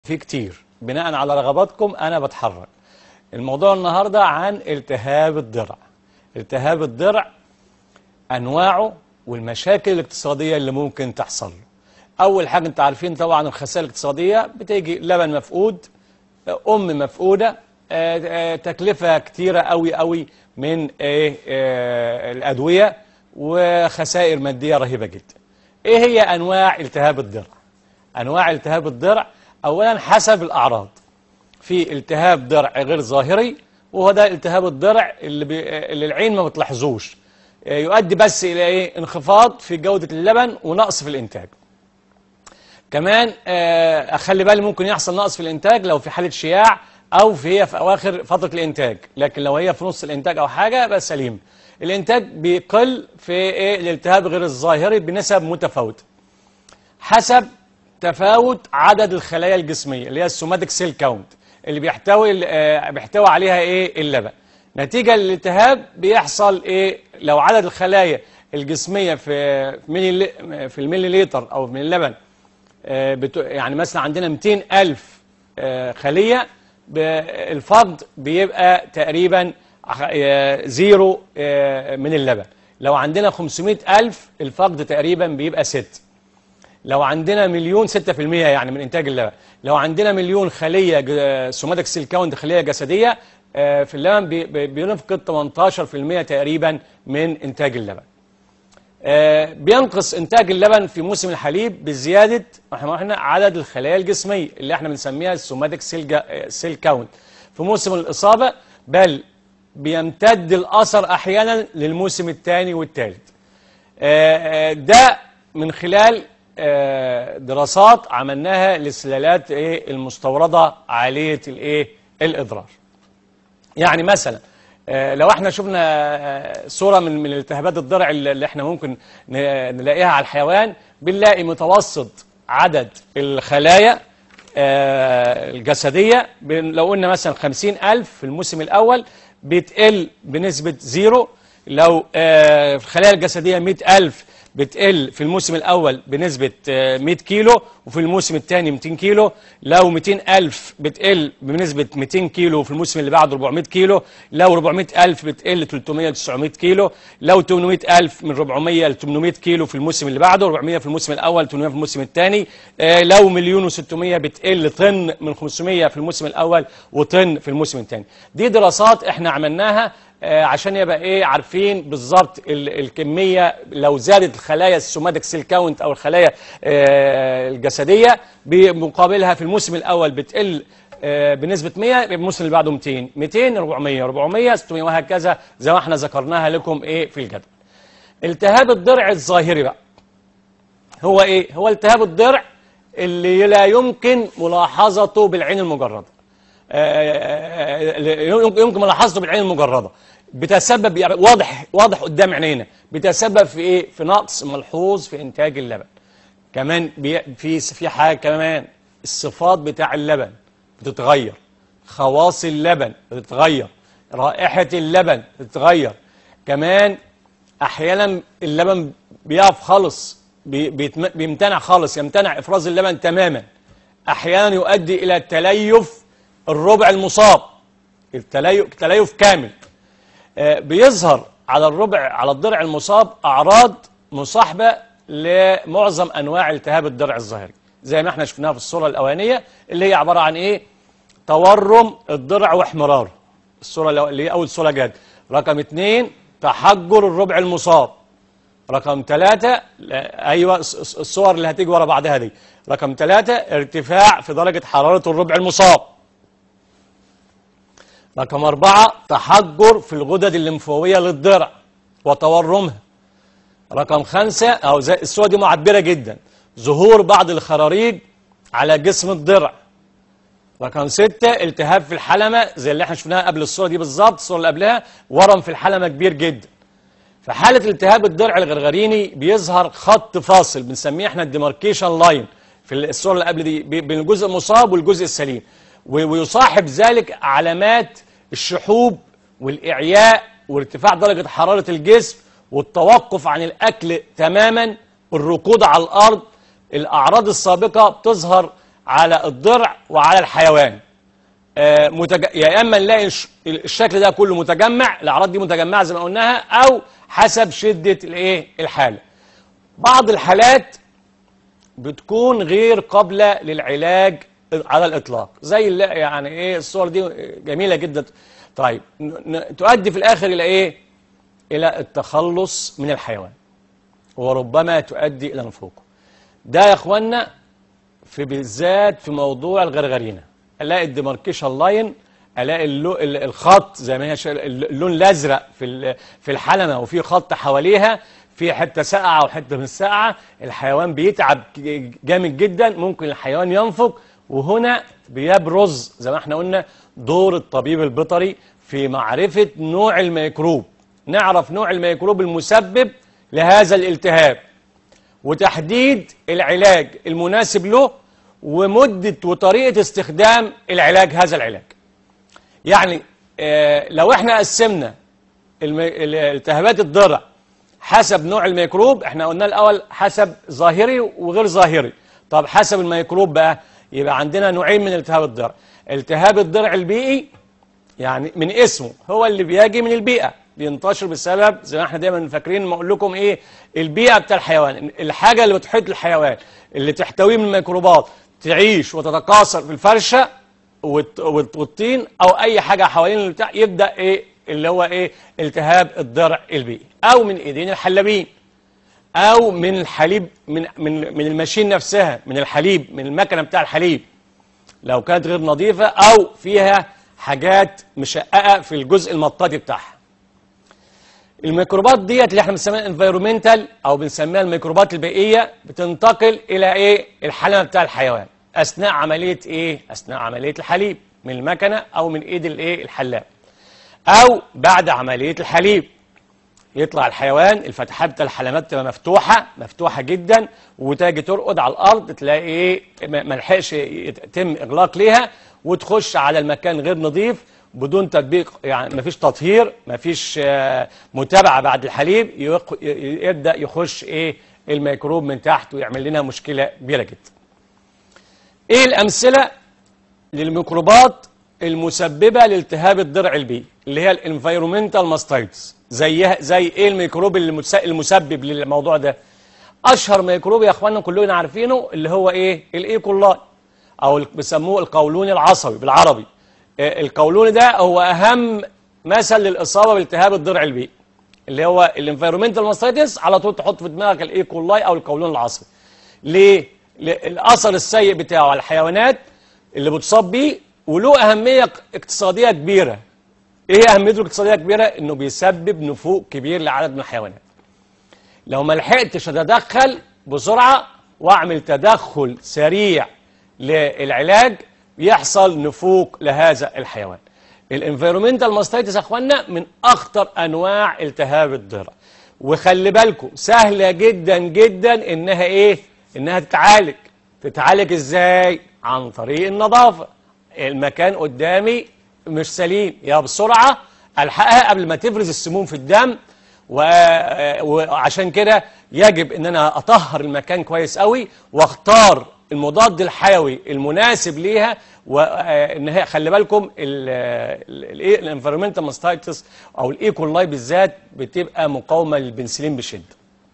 في كتير بناء على رغباتكم أنا بتحرك الموضوع النهاردة عن التهاب الضرع التهاب الضرع أنواعه والمشاكل الاقتصادية اللي ممكن تحصل له أول حاجة أنت عارفين طبعا الخسائر الاقتصادية بتيجي لبن مفقود أم مفقودة آه، آه، تكلفة كتيرة قوي قوي من آه، آه، الأدوية وخسائر مادية رهيبة جدا إيه هي أنواع التهاب الضرع أنواع التهاب الضرع أولا حسب الأعراض في التهاب ضرع غير ظاهري وهو ده التهاب الضرع اللي, بي... اللي العين ما بتلاحظوش آه، يؤدي بس إلى إيه؟ انخفاض في جودة اللبن ونقص في الإنتاج كمان آه، أخلي بالي ممكن يحصل نقص في الإنتاج لو في حالة شياع أو في هي في أواخر فترة الإنتاج لكن لو هي في نص الإنتاج أو حاجة بقى سليم الإنتاج بيقل في إيه الالتهاب غير الظاهري بنسب متفاوتة حسب تفاوت عدد الخلايا الجسمية اللي هي السوماتيك سيل كاونت اللي بيحتوي آه، بيحتوي عليها ايه اللبن نتيجة للالتهاب بيحصل ايه لو عدد الخلايا الجسمية في في ملي في الملي لتر او من اللبن آه، بت- يعني مثلا عندنا 200 ألف آه، خلية ب- الفقد بيبقى تقريبا آه، زيرو آه، من اللبن لو عندنا 500 ألف الفقد تقريبا بيبقى ست لو عندنا مليون 6% يعني من انتاج اللبن لو عندنا مليون خليه سوماتيك سيل كاونت خليه جسديه آه، في اللبن بي- بي- بنفقد 18% تقريبا من انتاج اللبن آه، بينقص انتاج اللبن في موسم الحليب بزياده احنا احنا عدد الخلايا الجسميه اللي احنا بنسميها السوماتيك سيل جا- آه، سيل كاونت في موسم الاصابه بل بيمتد الاثر احيانا للموسم الثاني والثالث آه، آه، ده من خلال آه، دراسات عملناها للسلالات ايه المستورده عاليه الايه الاضرار يعني مثلا آه، لو احنا شفنا آه، صوره من من التهابات الضرع اللي اللي احنا ممكن ن- نلاقيها على الحيوان بنلاقي متوسط عدد الخلايا آه، الجسديه بن- لو قلنا مثلا 50000 في الموسم الاول بتقل بنسبه زيرو لو آه، الخلايا الجسديه 100000 بتقل في الموسم الأول بنسبة آه، 100 كيلو وفي الموسم الثاني 200 كيلو لو 200 ألف بتقل بنسبة 200 كيلو في الموسم اللي بعده 400 كيلو لو 400 ألف بتقل 300 ل 900 كيلو لو 800 ألف من 400 ل 800 كيلو في الموسم اللي بعده 400 في الموسم الأول 800 في الموسم الثاني آه، لو مليون و600 بتقل طن من 500 في الموسم الأول وطن في الموسم الثاني دي دراسات احنا عملناها آه، عشان يبقى ايه عارفين بالظبط ال- الكميه لو زادت الخلايا السوماتيك سيل كاونت او الخلايا آه، الجسديه بمقابلها في الموسم الاول بتقل آه، بنسبه 100 يبقى الموسم اللي بعده 200 200 400 400 600 وهكذا زي ما احنا ذكرناها لكم ايه في الجدول التهاب الضرع الظاهري بقى هو ايه هو التهاب الضرع اللي لا يمكن ملاحظته بالعين المجرده آه، يمكن ملاحظته بالعين المجرده بتسبب يعني واضح واضح قدام عينينا بتسبب في ايه في نقص ملحوظ في انتاج اللبن كمان بي في في حاجه كمان الصفات بتاع اللبن بتتغير خواص اللبن بتتغير رائحه اللبن بتتغير كمان احيانا اللبن بيقف خالص بي- بيتم- بيمتنع خالص يمتنع افراز اللبن تماما احيانا يؤدي الى تليف الربع المصاب التليف تليف كامل آه، بيظهر على الربع على الضرع المصاب اعراض مصاحبه لمعظم انواع التهاب الضرع الظاهري زي ما احنا شفناها في الصوره الاولانيه اللي هي عباره عن ايه تورم الضرع واحمراره الصوره الأو- اللي هي اول صوره جت رقم اثنين تحجر الربع المصاب رقم ثلاثة لا، أيوة الص- الص- الصور اللي هتيجي ورا بعضها دي رقم ثلاثة ارتفاع في درجة حرارة الربع المصاب رقم أربعة تحجر في الغدد الليمفاوية للضرع وتورمها رقم خمسة أو زي الصورة دي معبرة جدا ظهور بعض الخراريج على جسم الضرع رقم ستة التهاب في الحلمة زي اللي احنا شفناها قبل الصورة دي بالظبط الصورة اللي قبلها ورم في الحلمة كبير جدا في حالة التهاب الضرع الغرغريني بيظهر خط فاصل بنسميه احنا الديماركيشن لاين في الصورة اللي قبل دي بي- بين الجزء المصاب والجزء السليم و- ويصاحب ذلك علامات الشحوب والإعياء وارتفاع درجة حرارة الجسم والتوقف عن الأكل تماما الركود على الأرض الأعراض السابقة بتظهر على الضرع وعلى الحيوان آه، متج... يا اما نلاقي الش- الشكل ده كله متجمع الاعراض دي متجمعه زي ما قلناها او حسب شده الايه الحاله بعض الحالات بتكون غير قابله للعلاج على الاطلاق زي اللي يعني ايه الصور دي جميله جدا طيب ن... ن... تؤدي في الاخر الى ايه الى التخلص من الحيوان وربما تؤدي الى نفوقه ده يا اخوانا في بالذات في موضوع الغرغرينه الاقي الديماركيشن لاين الاقي اللو ال- الخط زي ما هي شا- اللون الازرق في ال- في الحلمه وفي خط حواليها في حته ساقعه وحته مش ساقعه الحيوان بيتعب ج- جامد جدا ممكن الحيوان ينفق وهنا بيبرز زي ما احنا قلنا دور الطبيب البيطري في معرفه نوع الميكروب نعرف نوع الميكروب المسبب لهذا الالتهاب وتحديد العلاج المناسب له ومدة وطريقة استخدام العلاج هذا العلاج يعني آه، لو احنا قسمنا الم- ال- التهابات الضرع حسب نوع الميكروب احنا قلنا الاول حسب ظاهري وغير ظاهري طب حسب الميكروب بقى يبقى عندنا نوعين من التهاب الضرع التهاب الضرع البيئي يعني من اسمه هو اللي بيجي من البيئة بينتشر بسبب زي ما احنا دايما فاكرين ما اقول لكم ايه البيئة بتاع الحيوان الحاجة اللي بتحيط الحيوان اللي تحتويه من الميكروبات تعيش وتتكاثر في الفرشة والت- والت- والطين او اي حاجة حوالين البتاع يبدأ ايه اللي هو ايه التهاب الضرع البيئي او من ايدين الحلابين او من الحليب من من من الماشين نفسها من الحليب من المكنه بتاع الحليب لو كانت غير نظيفه او فيها حاجات مشققه في الجزء المطاطي بتاعها الميكروبات ديت اللي احنا بنسميها انفيرومنتال او بنسميها الميكروبات البيئيه بتنتقل الى ايه الحلمه بتاع الحيوان اثناء عمليه ايه اثناء عمليه الحليب من المكنه او من ايد الايه الحلاق او بعد عمليه الحليب يطلع الحيوان الفتحات بتاع الحلمات تبقى مفتوحه مفتوحه جدا وتاجي ترقد على الارض تلاقي ايه ما ما لحقش يتم اغلاق ليها وتخش على المكان غير نظيف بدون تطبيق يعني ما فيش تطهير ما فيش آه، متابعه بعد الحليب يق- ي- يبدا يخش ايه الميكروب من تحت ويعمل لنا مشكله كبيره جدا. ايه الامثله للميكروبات المسببه لالتهاب الضرع البيئي اللي هي الانفيرومنتال ماستايتس زيها زي ايه الميكروب المس- المسبب للموضوع ده اشهر ميكروب يا اخوانا كلنا عارفينه اللي هو ايه الايكولاي او ال- بيسموه القولون العصبي بالعربي آه، القولون ده هو اهم مثل للاصابه بالتهاب الضرع البيئي اللي هو الانفيرومنتال ماستايتس على طول تحط في دماغك الايكولاي او القولون العصبي ليه ل- الاثر السيء بتاعه على الحيوانات اللي بتصاب بيه وله اهميه ق- اقتصاديه كبيره ايه اهميته الاقتصاديه كبيره انه بيسبب نفوق كبير لعدد من الحيوانات لو ما لحقتش اتدخل بسرعه واعمل تدخل سريع للعلاج يحصل نفوق لهذا الحيوان الانفيرومنتال ماستايتس يا اخوانا من اخطر انواع التهاب الضرع وخلي بالكم سهله جدا جدا انها ايه انها تتعالج تتعالج ازاي عن طريق النظافه المكان قدامي مش سليم يا بسرعه الحقها قبل ما تفرز السموم في الدم و- وعشان كده يجب ان انا اطهر المكان كويس قوي واختار المضاد الحيوي المناسب ليها وان هي خلي بالكم الانفيرمنتال ماستايتس او الايكولاي بالذات بتبقى مقاومه للبنسلين بشده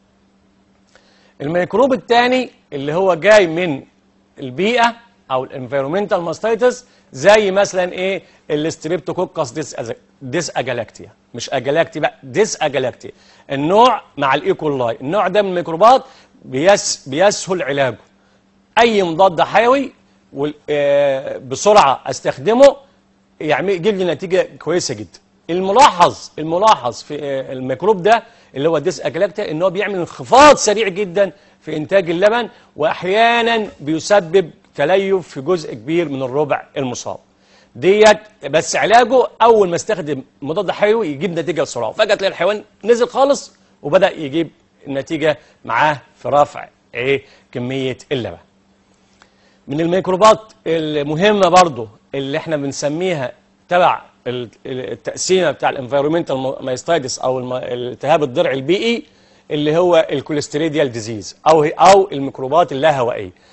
الميكروب الثاني اللي هو جاي من البيئه او الانفيرومنتال ماستايتس زي مثلا ايه الاستريبتوكوكس ديس أز- ديس اجالاكتيا مش اجالاكتي بقى ديس اجالاكتيا النوع مع الايكولاي النوع ده من الميكروبات بيس بيسهل علاجه اي مضاد حيوي وال- آه، بسرعه استخدمه يعمل يجيب لي نتيجه كويسه جدا الملاحظ الملاحظ في آه، الميكروب ده اللي هو الديس اكلاكتا ان هو بيعمل انخفاض سريع جدا في انتاج اللبن واحيانا بيسبب تليف في جزء كبير من الربع المصاب ديت بس علاجه اول ما استخدم مضاد حيوي يجيب نتيجه بسرعه فجاه تلاقي الحيوان نزل خالص وبدا يجيب النتيجه معاه في رفع ايه كميه اللبن من الميكروبات المهمة برضو اللي احنا بنسميها تبع ال- ال- التقسيمة بتاع الانفيرومنتال مايستايتس او الم- الالتهاب الضرع البيئي اللي هو الكوليستريديال ديزيز او هي- او الميكروبات اللاهوائية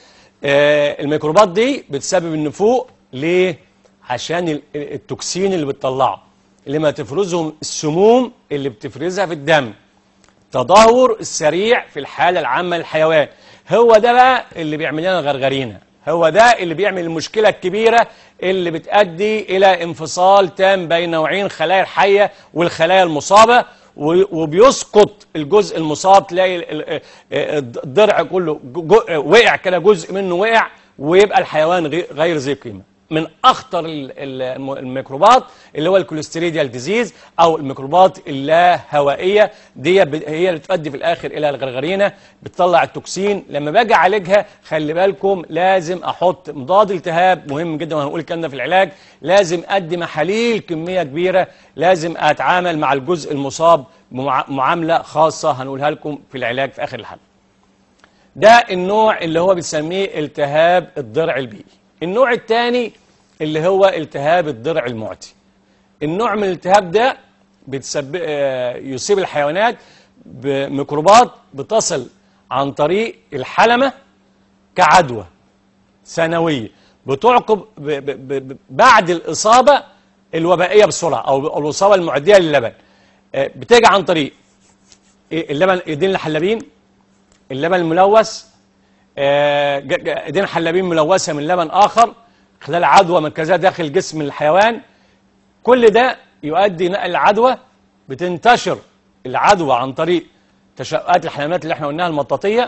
آه، الميكروبات دي بتسبب النفوق ليه؟ عشان ال- التوكسين اللي بتطلعه لما تفرزهم السموم اللي بتفرزها في الدم تدهور السريع في الحالة العامة للحيوان هو ده بقى اللي بيعمل لنا غرغرينة هو ده اللي بيعمل المشكلة الكبيرة اللي بتؤدي إلى انفصال تام بين نوعين خلايا الحية والخلايا المصابة و- وبيسقط الجزء المصاب تلاقي ال- ال- الضرع كله جو- وقع كده جزء منه وقع ويبقى الحيوان غي- غير ذي قيمة من اخطر ال- ال- الم- الميكروبات اللي هو الكوليستيريديال ديزيز او الميكروبات اللا هوائيه دي ب- هي اللي تؤدي في الاخر الى الغرغرينه بتطلع التوكسين لما باجي اعالجها خلي بالكم لازم احط مضاد التهاب مهم جدا وهنقول الكلام ده في العلاج لازم ادي محاليل كميه كبيره لازم اتعامل مع الجزء المصاب بمع- معامله خاصه هنقولها لكم في العلاج في اخر الحلقه ده النوع اللي هو بنسميه التهاب الضرع البيئي النوع الثاني اللي هو التهاب الضرع المعدي النوع من الالتهاب ده بتسبب آه، يصيب الحيوانات بميكروبات بتصل عن طريق الحلمة كعدوى سنوية بتعقب ب ب ب بعد الإصابة الوبائية بسرعة أو الإصابة المعدية للبن آه، بتيجي عن طريق إيه؟ اللبن ايدين الحلابين اللبن الملوث آه، ج- ج- ايدين حلابين ملوثه من لبن اخر خلال عدوى مركزيه داخل جسم الحيوان كل ده يؤدي نقل العدوى بتنتشر العدوى عن طريق تشققات الحيوانات اللي احنا قلناها المطاطيه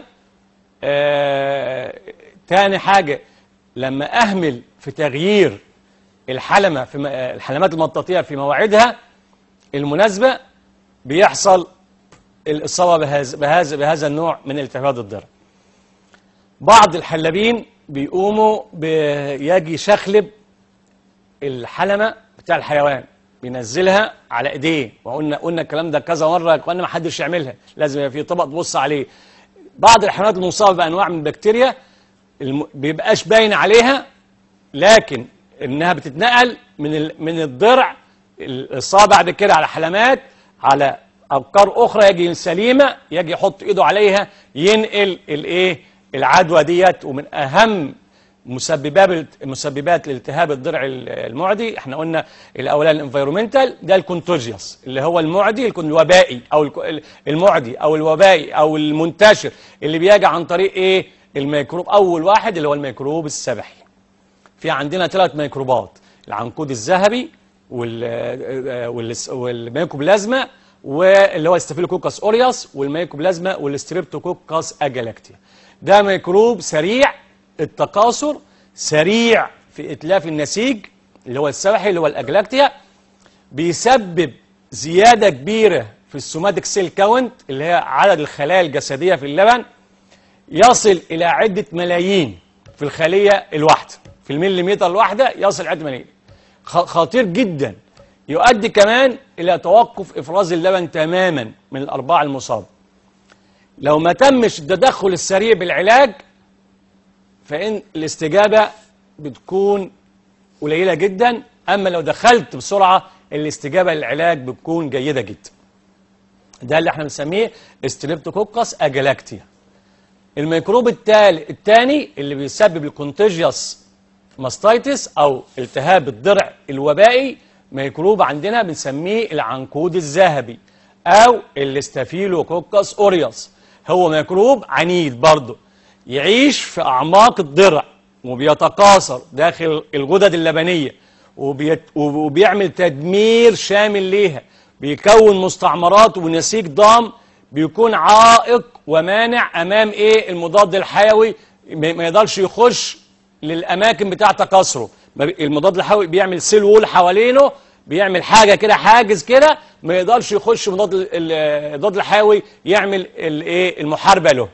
آه، تاني حاجه لما اهمل في تغيير الحلمه في م- آه، الحلمات المطاطيه في مواعيدها المناسبه بيحصل الإصابة بهذا, بهذا, بهذا النوع من التهابات الضرع بعض الحلابين بيقوموا بيجي شخلب الحلمة بتاع الحيوان بينزلها على ايديه وقلنا قلنا الكلام ده كذا مره يا اخوانا ما حدش يعملها لازم يبقى في طبق تبص عليه بعض الحيوانات المصابه بانواع من البكتيريا الم... بيبقاش باين عليها لكن انها بتتنقل من ال... من الضرع الاصابه بعد كده على حلمات على ابقار اخرى يجي سليمه يجي يحط ايده عليها ينقل الايه العدوى ديت ومن اهم مسببات مسببات الالتهاب الضرع المعدي احنا قلنا الاولاني الانفيرومنتال ده الكونتوجيوس اللي هو المعدي الكون- الوبائي او الك- المعدي او الوبائي او المنتشر اللي بيجي عن طريق ايه الميكروب اول واحد اللي هو الميكروب السبحي في عندنا ثلاث ميكروبات العنقود الذهبي وال وال- والميكوبلازما واللي هو ستافيلوكوكاس اوريوس والميكوبلازما والستريبتوكوكاس اجالاكتيا ده ميكروب سريع التكاثر سريع في اتلاف النسيج اللي هو السبحي اللي هو الاجلاكتيا بيسبب زيادة كبيرة في السوماتيك سيل كاونت اللي هي عدد الخلايا الجسدية في اللبن يصل إلى عدة ملايين في الخلية الواحدة في المليمتر الواحدة يصل عدة ملايين خ- خطير جدا يؤدي كمان إلى توقف إفراز اللبن تماما من الأرباع المصابة لو ما تمش التدخل السريع بالعلاج فإن الاستجابة بتكون قليلة جدا أما لو دخلت بسرعة الاستجابة للعلاج بتكون جيدة جدا ده اللي احنا بنسميه ستريبتوكوكس اجلاكتيا الميكروب التالي الثاني اللي بيسبب الكونتيجيوس ماستايتس او التهاب الضرع الوبائي ميكروب عندنا بنسميه العنقود الذهبي او الاستافيلوكوكس اوريوس هو ميكروب عنيد برضه يعيش في اعماق الضرع وبيتكاثر داخل الغدد اللبنيه وبيت وبيعمل تدمير شامل ليها بيكون مستعمرات ونسيج ضام بيكون عائق ومانع امام ايه المضاد الحيوي ما ما يقدرش يخش للاماكن بتاع تكاثره ما بي- المضاد الحيوي بيعمل سيل وول حوالينه بيعمل حاجه كده حاجز كده ما يقدرش يخش مضاد ال- ال- المضاد الحيوي يعمل الايه المحاربه له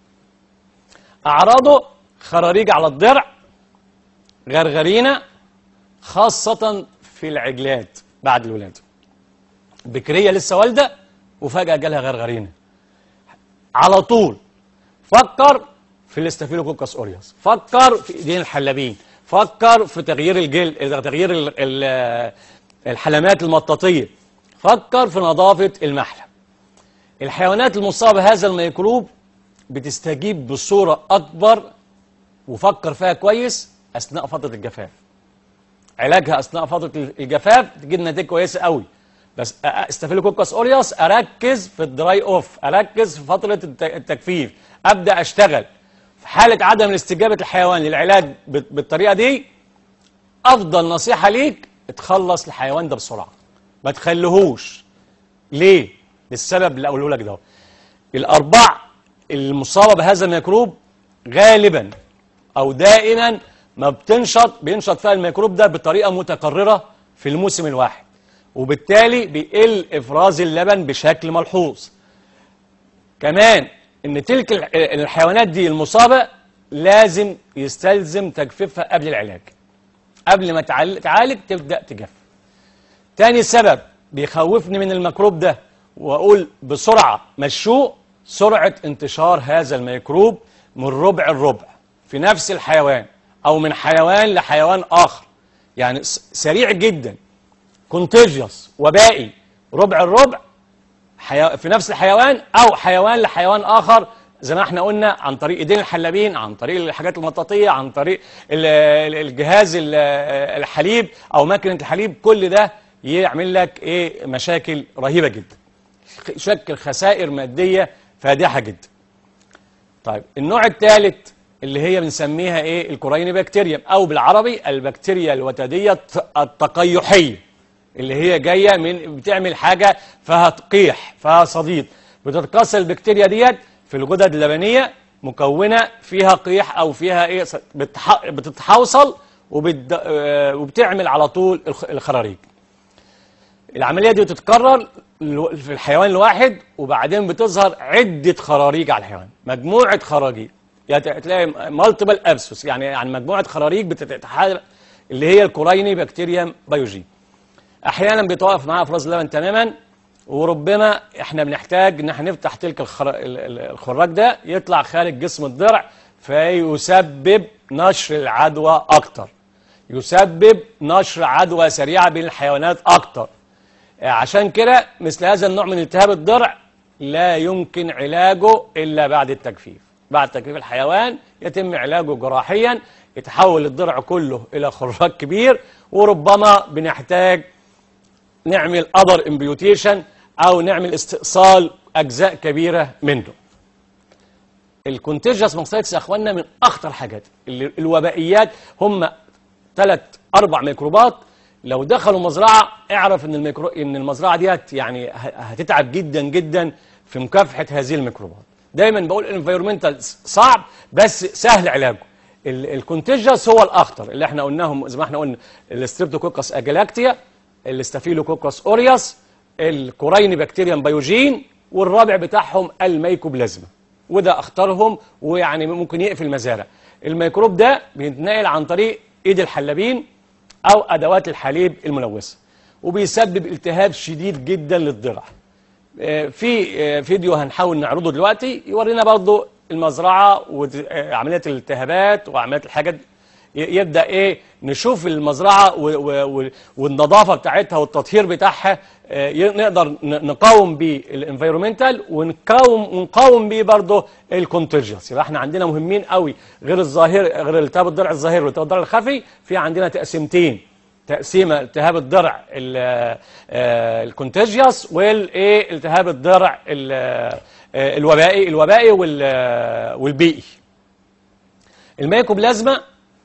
اعراضه خراريج على الضرع غرغرينه خاصه في العجلات بعد الولاده بكريه لسه والده وفجاه جالها غرغرينه على طول فكر في الاستافيلوكوكس اوريوس فكر في ايدين الحلابين فكر في تغيير الجل تغيير ال- ال- الحلمات المطاطيه فكر في نظافه المحلب الحيوانات المصابه بهذا الميكروب بتستجيب بصوره اكبر وفكر فيها كويس اثناء فتره الجفاف علاجها اثناء فتره الجفاف تجيب نتيجه كويسه قوي بس استافيلوكوكس اوريوس اركز في الدراي اوف اركز في فتره الت- التجفيف ابدا اشتغل في حاله عدم استجابه الحيوان للعلاج بال- بالطريقه دي افضل نصيحه ليك اتخلص الحيوان ده بسرعه ما تخليهوش ليه للسبب اللي اقوله لك ده الارباع المصابه بهذا الميكروب غالبا او دائما ما بتنشط بينشط فيها الميكروب ده بطريقه متكرره في الموسم الواحد وبالتالي بيقل افراز اللبن بشكل ملحوظ كمان ان تلك الح- الحيوانات دي المصابه لازم يستلزم تجفيفها قبل العلاج قبل ما تعال- تعالج تبدا تجفف تاني سبب بيخوفني من الميكروب ده واقول بسرعه مشوه سرعه انتشار هذا الميكروب من ربع الربع في نفس الحيوان او من حيوان لحيوان اخر يعني س- سريع جدا كونتيجيوس وبائي ربع الربع حيو... في نفس الحيوان او حيوان لحيوان اخر زي ما احنا قلنا عن طريق ايدين الحلابين عن طريق الحاجات المطاطيه عن طريق ال- ال- الجهاز ال- الحليب او ماكينه الحليب كل ده يعمل لك ايه مشاكل رهيبه جدا يشكل خسائر ماديه فادحه جدا طيب النوع الثالث اللي هي بنسميها ايه الكوريني بكتيريا او بالعربي البكتيريا الوتديه الت- التقيحيه اللي هي جايه من بتعمل حاجه فيها تقيح فيها صديد بتتكسر البكتيريا ديت في الغدد اللبنيه مكونه فيها قيح او فيها ايه ص- بتح- بتتحوصل وبت- آه، وبتعمل على طول الخ- الخراريج العملية دي بتتكرر الو- في الحيوان الواحد وبعدين بتظهر عدة خراريج على الحيوان مجموعة خراجيج يعني تلاقي مالتيبل ابسوس يعني يعني مجموعة خراريج بتتحال اللي هي الكوريني بكتيريا بايوجين احيانا بيتوقف معاها افراز اللبن تماما وربما احنا بنحتاج ان احنا نفتح تلك الخر... ال- ال- الخراج ده يطلع خارج جسم الضرع فيسبب نشر العدوى اكتر يسبب نشر عدوى سريعه بين الحيوانات اكتر عشان كده مثل هذا النوع من التهاب الضرع لا يمكن علاجه الا بعد التجفيف بعد تجفيف الحيوان يتم علاجه جراحيا يتحول الضرع كله الى خراج كبير وربما بنحتاج نعمل اذر امبيوتيشن او نعمل استئصال اجزاء كبيره منه الكونتيجيوس ماستايتس يا اخوانا من اخطر حاجات اللي- الوبائيات هم ثلاث اربع ميكروبات لو دخلوا مزرعه اعرف ان الميكرو ان المزرعه ديت يعني ه- هتتعب جدا جدا في مكافحه هذه الميكروبات دايما بقول الانفيرمنتال صعب بس سهل علاجه الكونتيجيوس هو الاخطر اللي احنا قلناهم زي ما احنا قلنا الستريبتوكوكس اجلاكتيا الاستافيلوكوكس اوريوس الكوريني بكتيريم بايوجين والرابع بتاعهم الميكوبلازما وده اختارهم ويعني ممكن يقفل المزارع الميكروب ده بيتنقل عن طريق ايد الحلابين او ادوات الحليب الملوثه وبيسبب التهاب شديد جدا للضرع آه، في آه، فيديو هنحاول نعرضه دلوقتي يورينا برضو المزرعه وعمليه الالتهابات وعمليه الحاجات ي- يبدا ايه نشوف المزرعه و- و- و- والنظافه بتاعتها والتطهير بتاعها آه، ي- نقدر ن- نقاوم بيه الانفيرومنتال ونقاوم ونقاوم بيه برضه الكونتيجيوس يبقى احنا عندنا مهمين قوي غير الظاهر غير التهاب الضرع الظاهري والتهاب الضرع الخفي في عندنا تقسيمتين تقسيمه التهاب الضرع ال- آه، الكونتيجيوس والايه التهاب الضرع ال- آه، الوبائي الوبائي وال- آه، والبيئي الميكوبلازما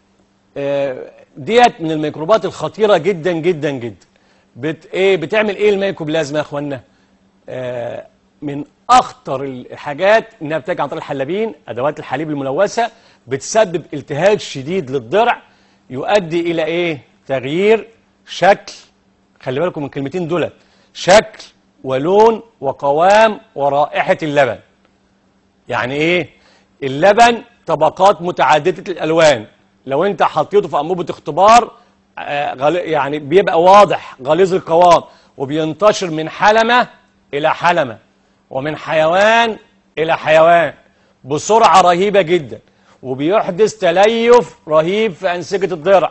آه، ديت من الميكروبات الخطيره جدا جدا جدا بت ايه بتعمل ايه الميكوبلازما يا اخوانا آه، من اخطر الحاجات انها بتيجي عن طريق الحلابين ادوات الحليب الملوثه بتسبب التهاب شديد للضرع يؤدي الى ايه تغيير شكل خلي بالكم من الكلمتين دولت شكل ولون وقوام ورائحه اللبن يعني ايه اللبن طبقات متعدده الالوان لو انت حطيته في انبوبه اختبار آه، غل- يعني بيبقى واضح غليظ القوام وبينتشر من حلمه الى حلمه ومن حيوان الى حيوان بسرعه رهيبه جدا وبيحدث تليف رهيب في انسجه الضرع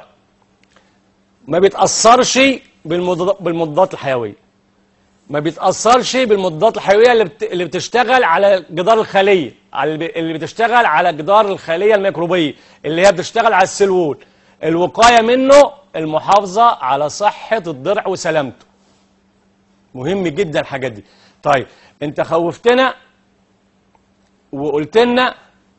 ما بيتاثرش بالمضاد- بالمضادات الحيويه ما بيتاثرش بالمضادات الحيويه اللي بت... اللي بتشتغل على جدار الخليه على- اللي بتشتغل على جدار الخليه الميكروبيه اللي هي بتشتغل على السلول الوقايه منه المحافظه على صحه الضرع وسلامته مهم جدا الحاجات دي طيب انت خوفتنا وقلت لنا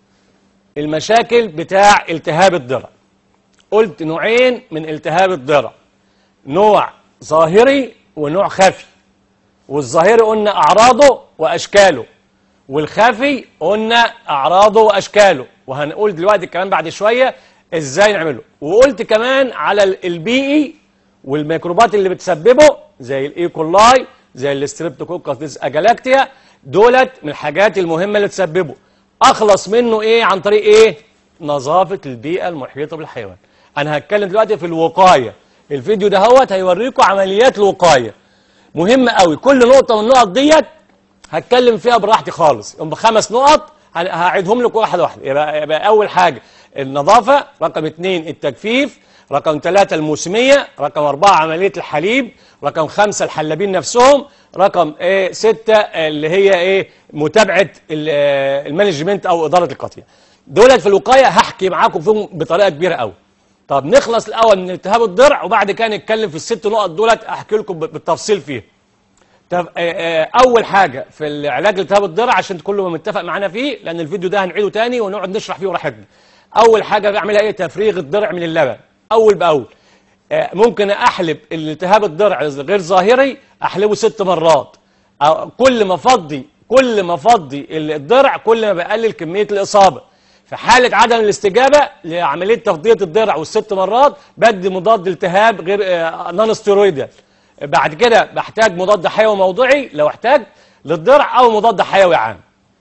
المشاكل بتاع التهاب الضرع قلت نوعين من التهاب الضرع نوع ظاهري ونوع خفي والظاهري قلنا أعراضه وأشكاله والخفي قلنا أعراضه وأشكاله وهنقول دلوقتي كمان بعد شوية إزاي نعمله وقلت كمان على ال- البيئي والميكروبات اللي بتسببه زي الإيكولاي زي الستريبتوكوكس أجالاكتيا دولت من الحاجات المهمة اللي تسببه أخلص منه إيه عن طريق إيه نظافة البيئة المحيطة بالحيوان أنا هتكلم دلوقتي في الوقاية الفيديو ده هوت هيوريكم عمليات الوقاية مهمة قوي كل نقطة من النقط ديت هتكلم فيها براحتي خالص هم خمس نقط هن- هعيدهم لكم واحد واحد يبقى, يبقى أول حاجة النظافة رقم اثنين التجفيف رقم ثلاثة الموسمية رقم أربعة عملية الحليب رقم خمسة الحلابين نفسهم رقم إيه ستة اللي هي إيه متابعة ال- آه، المانجمنت أو إدارة القطيع دولت في الوقاية هحكي معاكم فيهم بطريقة كبيرة قوي طب نخلص الأول من التهاب الضرع وبعد كده نتكلم في الست نقط دولت أحكي لكم بالتفصيل فيها طب آه، آه، اول حاجه في العلاج لالتهاب الضرع عشان كله متفق معانا فيه لان الفيديو ده هنعيده تاني ونقعد نشرح فيه براحتنا اول حاجه بعملها ايه تفريغ الضرع من اللبن اول باول آه، ممكن احلب الالتهاب الضرع غير ظاهري احلبه ست مرات أو كل ما افضي كل ما افضي الضرع كل ما بقلل كميه الاصابه في حالة عدم الاستجابة لعملية تفضية الضرع والست مرات بدي مضاد التهاب غير آه، نون ستيرويدال بعد كده بحتاج مضاد حيوي موضعي لو احتاج للضرع او مضاد حيوي عام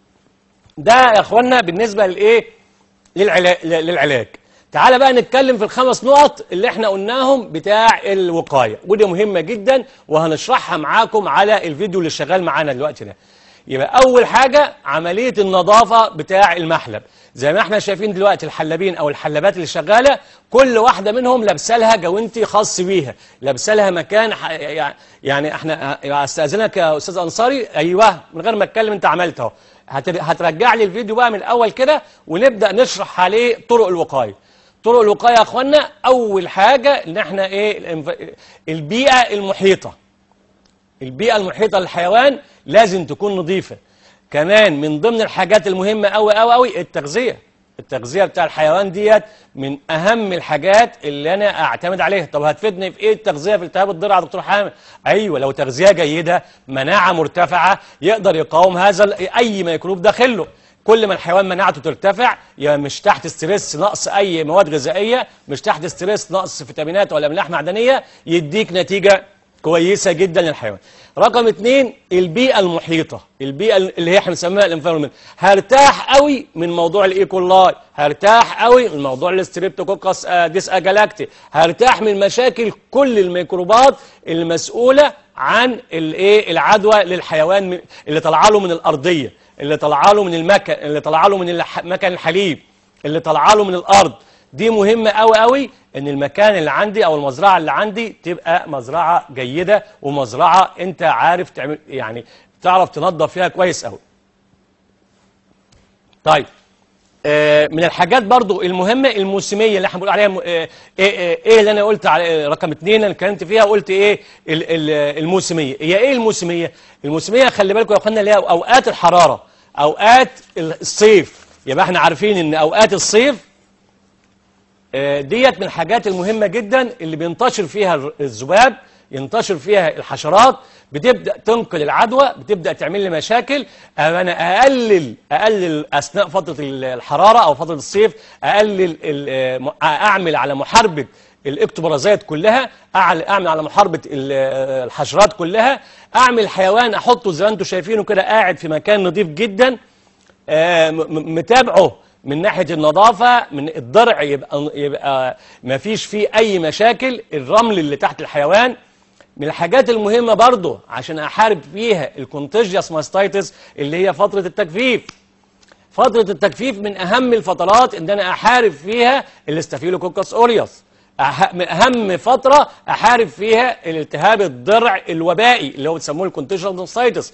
ده يا اخوانا بالنسبه لايه للعلاج, للعلاج تعال بقى نتكلم في الخمس نقط اللي احنا قلناهم بتاع الوقايه ودي مهمه جدا وهنشرحها معاكم على الفيديو اللي شغال معانا دلوقتي ده يبقى اول حاجه عمليه النظافه بتاع المحلب زي ما احنا شايفين دلوقتي الحلابين او الحلابات اللي شغاله كل واحده منهم لابسه لها جوانتي خاص بيها لابسه لها مكان ح- يعني احنا استاذنك يا استاذ انصاري ايوه من غير ما اتكلم انت عملت اهو هتر- هترجع لي الفيديو بقى من الاول كده ونبدا نشرح عليه طرق الوقايه طرق الوقايه يا اخوانا اول حاجه ان احنا ايه الانف- البيئه المحيطه البيئة المحيطة للحيوان لازم تكون نظيفة كمان من ضمن الحاجات المهمة أوي أوي أوي التغذية التغذية بتاع الحيوان ديت من أهم الحاجات اللي أنا أعتمد عليها طب هتفيدني في إيه التغذية في التهاب الضرع يا دكتور حامد أيوة لو تغذية جيدة مناعة مرتفعة يقدر يقاوم هذا ال- أي ميكروب داخله كل ما الحيوان مناعته ترتفع يبقى مش تحت ستريس نقص اي مواد غذائيه مش تحت ستريس نقص فيتامينات ولا املاح معدنيه يديك نتيجه كويسه جدا للحيوان رقم اثنين البيئه المحيطه البيئه اللي هي احنا بنسميها الانفيرمنت هرتاح قوي من موضوع الايكولاي هرتاح قوي من موضوع الستريبتوكوكس آه، ديس اجالاكتي هرتاح من مشاكل كل الميكروبات المسؤوله عن الايه العدوى للحيوان من- اللي طالعه له من الارضيه اللي طالعه له من المكن اللي طالعه له من الح- مكن الحليب اللي طالعه له من الارض دي مهمة قوي قوي ان المكان اللي عندي او المزرعة اللي عندي تبقى مزرعة جيدة ومزرعة انت عارف تعمل يعني تعرف تنظف فيها كويس قوي طيب آه، من الحاجات برضو المهمة الموسمية اللي احنا بنقول عليها م- آه، ايه آه، ايه اللي انا قلت على رقم اتنين انا اتكلمت فيها قلت ايه ال- ال- الموسمية هي ايه الموسمية الموسمية خلي بالكم يا اخوانا اللي هي اوقات الحرارة اوقات الصيف يبقى احنا عارفين ان اوقات الصيف آه، ديت من الحاجات المهمة جدا اللي بينتشر فيها الذباب ينتشر فيها الحشرات بتبدأ تنقل العدوى بتبدأ تعمل لي مشاكل آه، أنا أقلل أقلل أثناء فترة الحرارة أو فترة الصيف أقلل ال- آه، م- أعمل على محاربة الاكتوبرازات كلها أعل- أعمل على محاربة ال- آه، الحشرات كلها أعمل حيوان أحطه زي ما أنتم شايفينه كده قاعد في مكان نظيف جدا آه، م- م- متابعه من ناحية النظافة من الضرع يبقى يبقى ما فيش فيه أي مشاكل الرمل اللي تحت الحيوان من الحاجات المهمة برضه عشان أحارب فيها الكونتيجيوس ماستايتس اللي هي فترة التجفيف فترة التجفيف من أهم الفترات إن أنا أحارب فيها الاستافيلوكوكس أوريوس أه- من أهم فترة أحارب فيها الالتهاب الضرع الوبائي اللي هو بيسموه الكونتيجيوس ماستايتس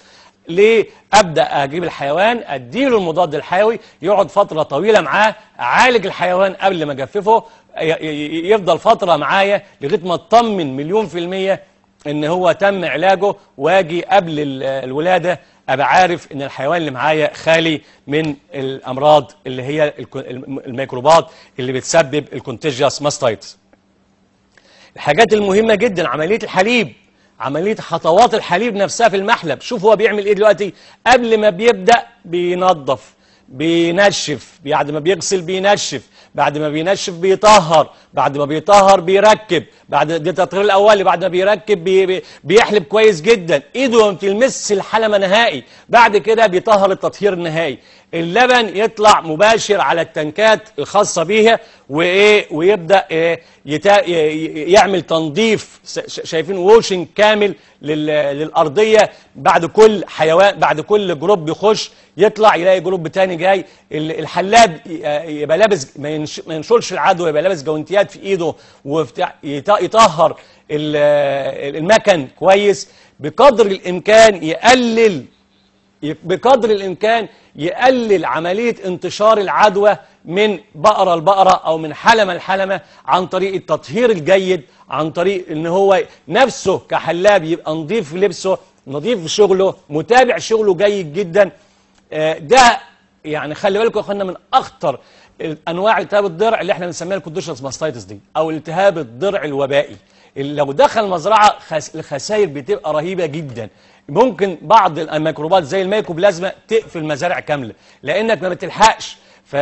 ليه ابدا اجيب الحيوان اديله المضاد الحيوي يقعد فتره طويله معاه اعالج الحيوان قبل ما اجففه ي- ي- يفضل فتره معايا لغايه ما اطمن مليون في الميه ان هو تم علاجه واجي قبل ال- الولاده ابقى عارف ان الحيوان اللي معايا خالي من الامراض اللي هي الكو- الم- الميكروبات اللي بتسبب الكونتيجيوس ماستايتس الحاجات المهمة جدا عملية الحليب عملية خطوات الحليب نفسها في المحلب شوف هو بيعمل ايه دلوقتي قبل ما بيبدأ بينظف بينشف بعد ما بيغسل بينشف بعد ما بينشف بيطهر بعد ما بيطهر بيركب بعد دي التطهير الاولي بعد ما بيركب بي بي بيحلب كويس جدا ايده ما بتلمسش الحلمه نهائي بعد كده بيطهر التطهير النهائي اللبن يطلع مباشر على التنكات الخاصه بيها وايه ويبدا إيه يتا ي- ي- يعمل تنظيف س- ش- شايفين ووشنج كامل لل- للارضيه بعد كل حيوان بعد كل جروب يخش يطلع يلاقي جروب تاني جاي ال- الحلاب ي- يبقى لابس ما ينش- ما ينشرش العدوى يبقى لابس جوانتيات في ايده وبتاع يط- يطهر ال- المكن كويس بقدر الامكان يقلل بقدر الامكان يقلل عمليه انتشار العدوى من بقره لبقره او من حلمه لحلمه عن طريق التطهير الجيد عن طريق ان هو نفسه كحلاب يبقى نظيف في لبسه نظيف في شغله متابع شغله جيد جدا آه، ده يعني خلي بالكم يا اخوانا من اخطر انواع التهاب الضرع اللي احنا بنسميها الكونديشنز ماستايتس دي او التهاب الضرع الوبائي اللي لو دخل مزرعه خس... الخسائر بتبقى رهيبه جدا ممكن بعض الميكروبات زي الميكوبلازما تقفل مزارع كامله لانك ما بتلحقش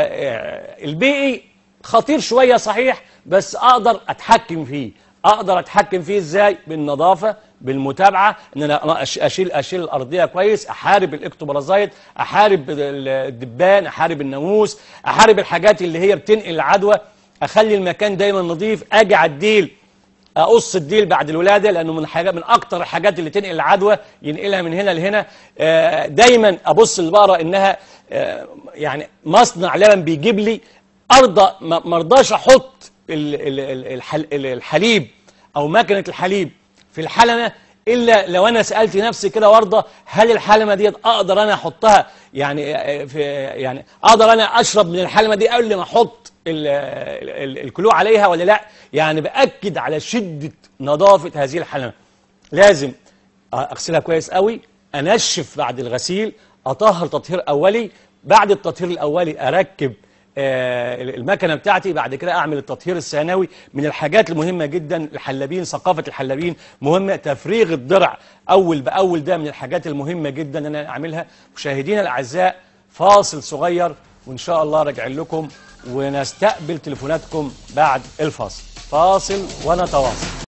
فالبيئي خطير شويه صحيح بس اقدر اتحكم فيه اقدر اتحكم فيه ازاي بالنظافه بالمتابعه ان انا أش- اشيل اشيل الارضيه كويس احارب الاكتوبرازايت احارب ال- الدبان احارب الناموس احارب الحاجات اللي هي بتنقل العدوى اخلي المكان دايما نظيف اجي على الديل اقص الديل بعد الولاده لانه من حاجه من اكتر الحاجات اللي تنقل العدوى ينقلها من هنا لهنا آه، دايما ابص للبقره انها آه، يعني مصنع لبن بيجيب لي ارضى ما ما ارضاش احط ال- ال- ال- الحل- ال- الحليب او ماكينه الحليب في الحلمه الا لو انا سالت نفسي كده وارضى هل الحلمه ديت اقدر انا احطها يعني آه، في يعني اقدر انا اشرب من الحلمه دي قبل ما احط ال- ال- ال- الكلو عليها ولا لا يعني باكد على شده نظافه هذه الحلمه لازم اغسلها كويس قوي انشف بعد الغسيل اطهر تطهير اولي بعد التطهير الاولي اركب آه، المكنه بتاعتي بعد كده اعمل التطهير الثانوي من الحاجات المهمه جدا الحلابين ثقافه الحلابين مهمه تفريغ الضرع اول باول ده من الحاجات المهمه جدا ان انا اعملها مشاهدينا الاعزاء فاصل صغير وان شاء الله راجع لكم ونستقبل تليفوناتكم بعد الفاصل فاصل ونتواصل